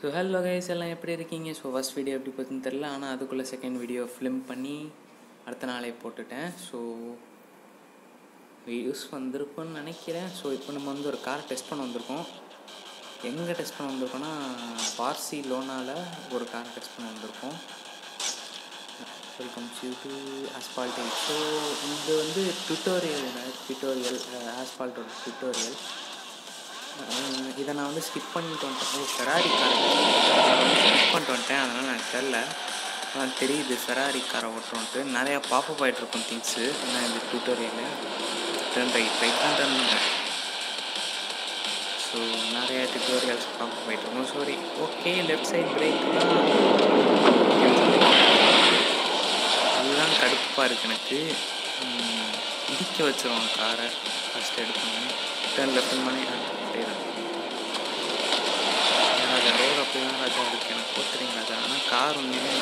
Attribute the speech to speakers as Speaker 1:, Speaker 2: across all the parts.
Speaker 1: so hello guys எல்லாம் எப்படி இருக்கீங்க ஸோ ஃபஸ்ட் வீடியோ எப்படி போச்சுன்னு தெரில ஆனால் அதுக்குள்ளே செகண்ட் வீடியோ ஃபிலிம் பண்ணி அடுத்த நாளே போட்டுட்டேன் ஸோ வீடியோஸ் வந்திருக்கும்னு நினைக்கிறேன் ஸோ இப்போ நம்ம வந்து ஒரு கார் டெஸ்ட் பண்ண வந்திருக்கோம் எங்கே டெஸ்ட் பண்ண வந்திருக்கோம்னா பார்சி லோனாவில் ஒரு கார் டெஸ்ட் பண்ண வந்திருக்கோம் welcome you to asphalting so இது வந்து ட்யூட்டோரியல் ட்யூட்டோரியல் ஆஸ்பால்ட்டோட ட்யூட்டோரியல் இதை நான் வந்து ஸ்கிப் பண்ணிட்டு வந்துட்டேன் ஓ ஃபெராரி கார் ஸ்கிப் பண்ணிட்டு வந்துட்டேன் அதனால் எனக்கு தெரில அதான் தெரியுது ஃபெராரி காரை ஓட்டுறோன்ட்டு நிறையா பாப்பப் ஆகிட்டு இருக்கும் திங்ஸு என்ன இந்த ட்யூட்டோரியலு டர்ன் ரைட் ரைட் தான் டர்ன் பண்ணுறேன் ஸோ நிறையா ட்யூட்டோரியல்ஸ் பாப்பப் ஆகிட்டு இருக்கும் சாரி ஓகே லெஃப்ட் சைட் பிரேக்லாம் அதுதான் கடுப்பாக இருக்குது எனக்கு உம், இடிக்க வச்சிருவாங்க காரை ஃபஸ்ட் எடுக்கணும் டர்ன் லெஃப்ட் பண்ணி அப்படியே தான் ராஜா ரோடு அப்படி தான் ராஜா இருக்கு எனக்கு போத்துறீங்க ராஜா ஆனால் கார் உண்மையுமே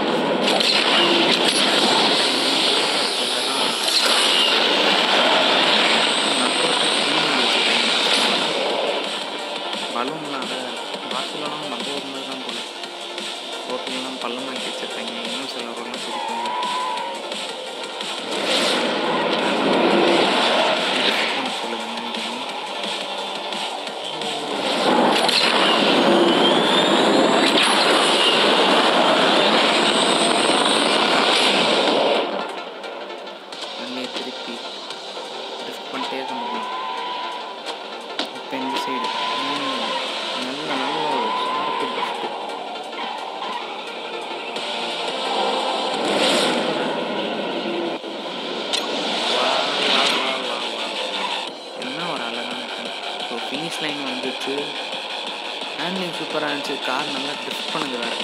Speaker 1: பலூன்னால பாட்டிலாம் நம்ம ஒரு மாதிரி தான் போல ரோட்லாம் பள்ளமாக்கி வச்சிருக்காங்க இன்னும் சில ரோட்லாம் பிடிப்பாங்க சொல்லுங்க நினைக்கிறேன் வண்டியை திருப்பி லிஃப்ட் பண்ணிட்டே தான் போகணும் இப்போ இந்த சைடு நல்ல நல்ல ஒரு ஷார்ப்பு லிஃப்ட்டு என்ன ஒரு அழகான ஸோ ஃபினிஷ் லைன் வந்துச்சு ஹேண்ட்லிங் சூப்பராக இருந்துச்சு கார் நல்லா ட்ரிஃப்ட் பண்ணுது வேறு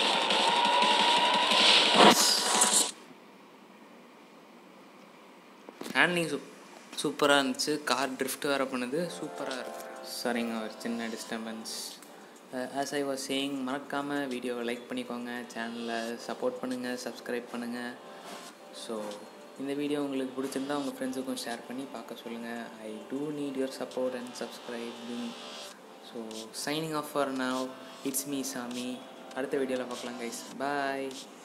Speaker 1: ஹேண்ட்லிங் சூ சூப்பராக இருந்துச்சு கார் ட்ரிஃப்ட் வேறு பண்ணுது சூப்பராக இருக்கு சரிங்க ஒரு சின்ன disturbance as I was saying மறக்காமல் வீடியோவை லைக் பண்ணிக்கோங்க சேனலை சப்போர்ட் பண்ணுங்கள் சப்ஸ்கிரைப் பண்ணுங்கள் ஸோ இந்த வீடியோ உங்களுக்கு பிடிச்சிருந்தா உங்கள் ஃப்ரெண்ட்ஸுக்கும் ஷேர் பண்ணி பார்க்க சொல்லுங்கள் I do need your support and subscribing so signing off for now it's me Sami அடுத்த வீடியோவில் பார்க்கலாம் கைஸ் பாய்